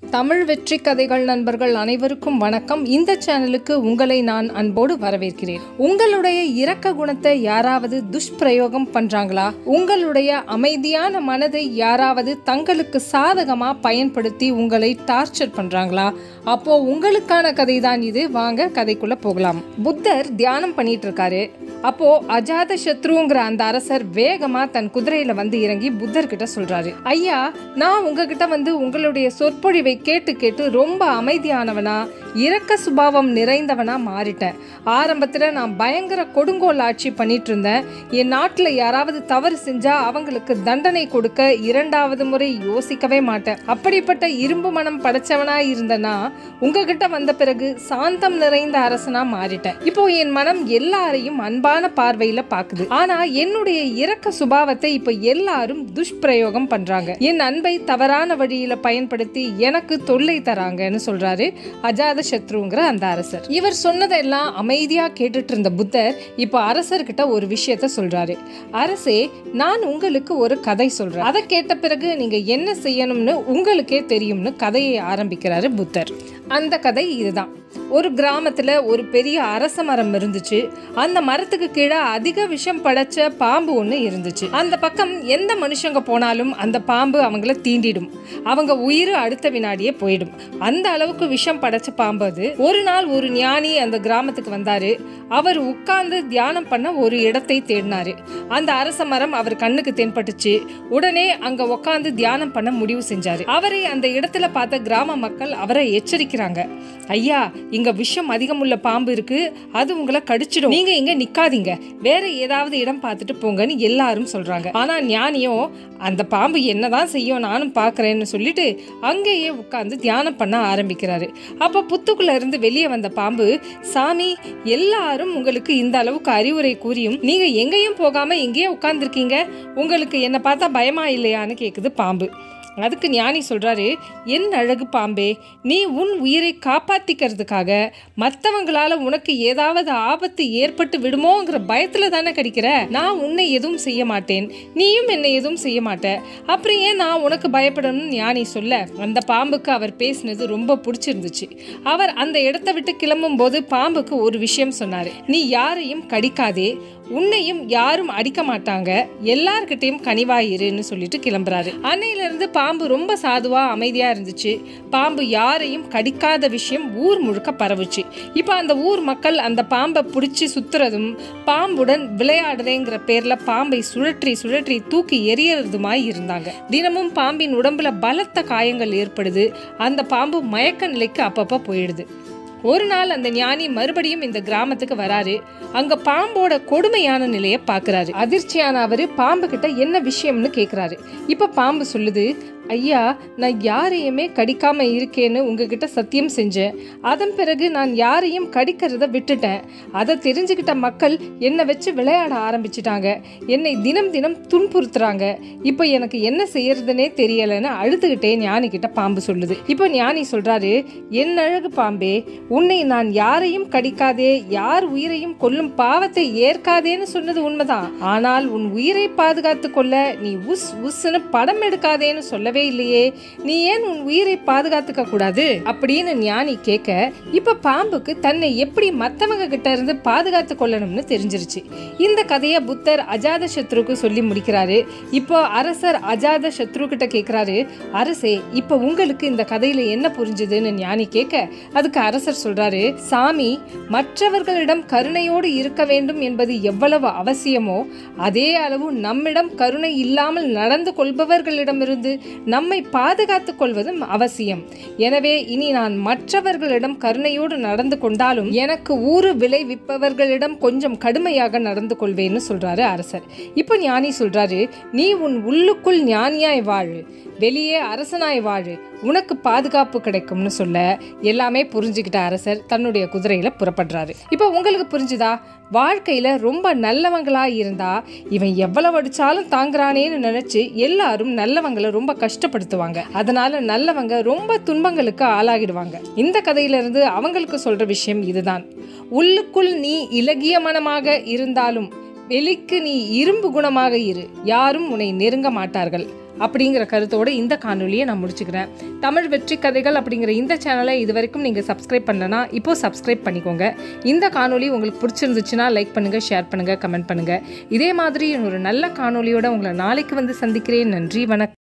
தமிழ் வெற்றி கதைகள் நண்பர்கள் அனைவருக்கும் வணக்கம் இந்த சேனலுக்கு உங்களை நான் அன்போடு வரவேற்கிறேன் உங்களுடைய இரக்க குணத்தை யாராவது துஷ்பிரயோகம் பண்றாங்களா உங்களுடைய அமைதியான மனதை யாராவது தங்களுக்கு சாதகமா பயன்படுத்தி உங்களை டார்ச்சர் பண்றாங்களா அப்போ உங்களுக்கான கதை தான் இது வாங்க கதைக்குள்ள போகலாம் புத்தர் தியானம் பண்ணிட்டு இருக்காரு அப்போ அஜாத சத்ருங்கிற அந்த அரசர் வேகமா தன் குதிரையில வந்து இறங்கி புத்தர் கிட்ட சொல்றாரு ஐயா நான் உங்ககிட்ட வந்து உங்களுடைய சொற்பொழிவை கேட்டு கேட்டு ரொம்ப அமைதியானவனா இரக்க சுபாவம் நிறைந்தவனா மாறிட்டேன் ஆரம்பத்துல நான் பயங்கர கொடுங்கோல் ஆட்சி பண்ணிட்டு இருந்தேன் என் நாட்டுல யாராவது தவறு செஞ்சா அவங்களுக்கு தண்டனை கொடுக்க இரண்டாவது முறை யோசிக்கவே மாட்டேன் அப்படிப்பட்ட இரும்பு மனம் படைச்சவனா இருந்தனா உங்ககிட்ட வந்த பிறகு சாந்தம் நிறைந்த அரசனா மாறிட்டேன் இப்போ என் மனம் எல்லாரையும் அன்பான பார்வையில பாக்குது ஆனா என்னுடைய இரக்க சுபாவத்தை இப்ப எல்லாரும் துஷ்பிரயோகம் பண்றாங்க என் அன்பை தவறான வழியில பயன்படுத்தி எனக்கு தொல்லை தராங்கன்னு சொல்றாரு அஜாத சத்ருங்கிற அந்த அரசர் இவர் சொன்னதெல்லாம் அமைதியா கேட்டுட்டு இருந்த புத்தர் இப்போ அரசர்கிட்ட ஒரு விஷயத்த சொல்றாரு அரசே நான் உங்களுக்கு ஒரு கதை சொல்றேன் அதை கேட்ட பிறகு நீங்க என்ன செய்யணும்னு உங்களுக்கே தெரியும்னு கதையை ஆரம்பிக்கிறாரு புத்தர் அந்த கதை இதுதான் ஒரு கிராமத்துல ஒரு பெரிய அரச மரம் இருந்துச்சு அந்த மரத்துக்கு கீழே அதிக விஷம் படைச்ச பாம்பு ஒன்று இருந்துச்சு அந்த பக்கம் எந்த மனுஷங்க போனாலும் அந்த பாம்பு அவங்கள தீண்டிடும் அவங்க உயிர் அடுத்த வினாடியே போயிடும் அந்த அளவுக்கு விஷம் படைச்ச பாம்பு அது ஒரு நாள் ஒரு ஞானி அந்த கிராமத்துக்கு வந்தாரு அவர் உட்கார்ந்து தியானம் பண்ண ஒரு இடத்தை தேடினாரு அந்த அரச மரம் அவர் கண்ணுக்கு தென்பட்டுச்சு உடனே அங்க உட்கார்ந்து தியானம் பண்ண முடிவு செஞ்சாரு அவரை அந்த இடத்துல பார்த்த கிராம மக்கள் அவரை எச்சரிக்கிறாங்க ஐயா இங்க விஷம் அதிகம் உள்ள பாம்பு இருக்கு அது உங்களை கடிச்சிடும் நீங்க இங்க நிக்காதீங்க வேற ஏதாவது இடம் பார்த்துட்டு போங்கன்னு எல்லாரும் சொல்றாங்க ஆனா ஞானியும் அந்த பாம்பு என்னதான் செய்யும் நானும் பாக்குறேன்னு சொல்லிட்டு அங்கேயே உட்கார்ந்து தியானம் பண்ண ஆரம்பிக்கிறாரு அப்ப புத்துக்குள்ள இருந்து வெளியே வந்த பாம்பு சாமி எல்லாரும் உங்களுக்கு இந்த அளவுக்கு அறிவுரை கூறியும் நீங்க எங்கேயும் போகாம எங்கேயே உட்கார்ந்துருக்கீங்க உங்களுக்கு என்ன பார்த்தா பயமா இல்லையான்னு கேக்குது பாம்பு அதுக்கு ஞானி சொல்றாரு என் அழகு பாம்பே நீ உன் உயிரை காப்பாத்திக்கிறதுக்காக மற்றவங்களால உனக்கு ஏதாவது ஆபத்து ஏற்பட்டு விடுமோங்கிற பயத்துல தானே கடிக்கிற நான் உன்னை எதுவும் செய்ய மாட்டேன் நீயும் என்னை எதுவும் செய்ய மாட்ட அப்புறம் ஏன் நான் உனக்கு பயப்படணும்னு ஞானி சொல்ல அந்த பாம்புக்கு அவர் பேசினது ரொம்ப பிடிச்சிருந்துச்சு அவர் அந்த இடத்த விட்டு கிளம்பும் போது பாம்புக்கு ஒரு விஷயம் சொன்னாரு நீ யாரையும் கடிக்காதே உன்னையும் யாரும் அடிக்க மாட்டாங்க எல்லார்கிட்டையும் கனிவாயிருன்னு சொல்லிட்டு கிளம்புறாரு அன்னையில இருந்து பாம்பு ரொம்ப சாதுவா அமைதியா இருந்துச்சு பாம்பு யாரையும் கடிக்காத விஷயம் ஊர் முழுக்க பரவுச்சு இப்போ அந்த ஊர் மக்கள் அந்த பாம்பை பிடிச்சி சுத்துறதும் பாம்புடன் விளையாடுறேங்கிற பேர்ல பாம்பை சுழற்றி சுழற்றி தூக்கி எரியறதுமாய் இருந்தாங்க தினமும் பாம்பின் உடம்புல பலத்த காயங்கள் ஏற்படுது அந்த பாம்பு மயக்க நிலைக்கு அப்பப்ப போயிடுது ஒரு நாள் அந்த ஞானி மறுபடியும் இந்த கிராமத்துக்கு வராரு அங்க பாம்போட கொடுமையான நிலையை பாக்குறாரு அதிர்ச்சியான அவரு பாம்பு கிட்ட என்ன விஷயம்னு கேக்குறாரு இப்ப பாம்பு சொல்லுது ஐயா நான் யாரையுமே கடிக்காம இருக்கேன்னு உங்ககிட்ட சத்தியம் செஞ்சேன் அதன் பிறகு நான் யாரையும் கடிக்கிறத விட்டுட்டேன் அதை தெரிஞ்சுக்கிட்ட மக்கள் என்னை வச்சு விளையாட ஆரம்பிச்சிட்டாங்க என்னை தினம் தினம் துன்புறுத்துறாங்க இப்போ எனக்கு என்ன செய்யறதுனே தெரியலைன்னு அழுதுகிட்டே ஞானி கிட்ட பாம்பு சொல்லுது இப்போ ஞானி சொல்றாரு என் அழகு பாம்பே உன்னை நான் யாரையும் கடிக்காதே யார் உயிரையும் கொல்லும் பாவத்தை ஏற்காதேன்னு சொன்னது உண்மைதான் ஆனால் உன் உயிரை பாதுகாத்து கொள்ள நீ உஸ் உஸ்ன்னு படம் எடுக்காதேன்னு சொல்லவே இல்லையே நீ ஏன் உன் உயிரை பாதுகாத்துக்க கூடாது அப்படின்னு ஞானி கேட்க இப்ப பாம்புக்கு தன்னை எப்படி மத்தவங்க கிட்ட இருந்து பாதுகாத்து கொள்ளணும்னு தெரிஞ்சிருச்சு இந்த கதையை புத்தர் அஜாத சத்ருக்கு சொல்லி முடிக்கிறாரு இப்போ அரசர் அஜாத சத்ரு கிட்ட கேக்குறாரு அரசே இப்ப உங்களுக்கு இந்த கதையில என்ன புரிஞ்சுதுன்னு ஞானி கேட்க அதுக்கு அரசர் சொல்றாரு சாமி மற்றவர்களிடம் கருணையோடு இருக்க வேண்டும் என்பது எவ்வளவு அவசியமோ அதே அளவு நம்மிடம் கருணை இல்லாமல் நடந்து கொள்பவர்களிடமிருந்து நம்மை பாதுகாத்துக் கொள்வதும் அவசியம் எனவே இனி நான் மற்றவர்களிடம் கருணையோடு நடந்து கொண்டாலும் எனக்கு ஊறு விளைவிப்பவர்களிடம் கொஞ்சம் கடுமையாக நடந்து கொள்வேன்னு சொல்றாரு அரசர் இப்போ ஞானி சொல்றாரு நீ உன் உள்ளுக்குள் ஞானியாய் வாழு வெளியே அரசனாய் வாழு உனக்கு பாதுகாப்பு கிடைக்கும்னு சொல்ல எல்லாமே புரிஞ்சுக்கிட்ட அரசர் தன்னுடைய குதிரையில புறப்படுறாரு இப்போ உங்களுக்கு புரிஞ்சுதா வாழ்க்கையில ரொம்ப நல்லவங்களா இருந்தா இவன் எவ்வளவு அடிச்சாலும் தாங்குறானேன்னு நினைச்சு எல்லாரும் நல்லவங்களை ரொம்ப கஷ்டப்படுத்துவாங்க அதனால நல்லவங்க ரொம்ப துன்பங்களுக்கு ஆளாகிடுவாங்க இந்த கதையில இருந்து அவங்களுக்கு சொல்ற விஷயம் இதுதான் உள்ளுக்குள் நீ இலகிய மனமாக இருந்தாலும் வெளிக்கு நீ இரும்பு குணமாக இரு யாரும் உன்னை நெருங்க மாட்டார்கள் அப்படிங்கிற கருத்தோடு இந்த காணொலியை நான் முடிச்சுக்கிறேன் தமிழ் வெற்றி கதைகள் அப்படிங்கிற இந்த சேனலை இது வரைக்கும் நீங்கள் சப்ஸ்கிரைப் பண்ணலனா இப்போ சப்ஸ்கிரைப் பண்ணிக்கோங்க இந்த காணொலி உங்களுக்கு பிடிச்சிருந்துச்சுன்னா லைக் பண்ணுங்கள் ஷேர் பண்ணுங்கள் கமெண்ட் பண்ணுங்கள் இதே மாதிரி ஒரு நல்ல காணொலியோட உங்களை நாளைக்கு வந்து சந்திக்கிறேன் நன்றி வணக்கம்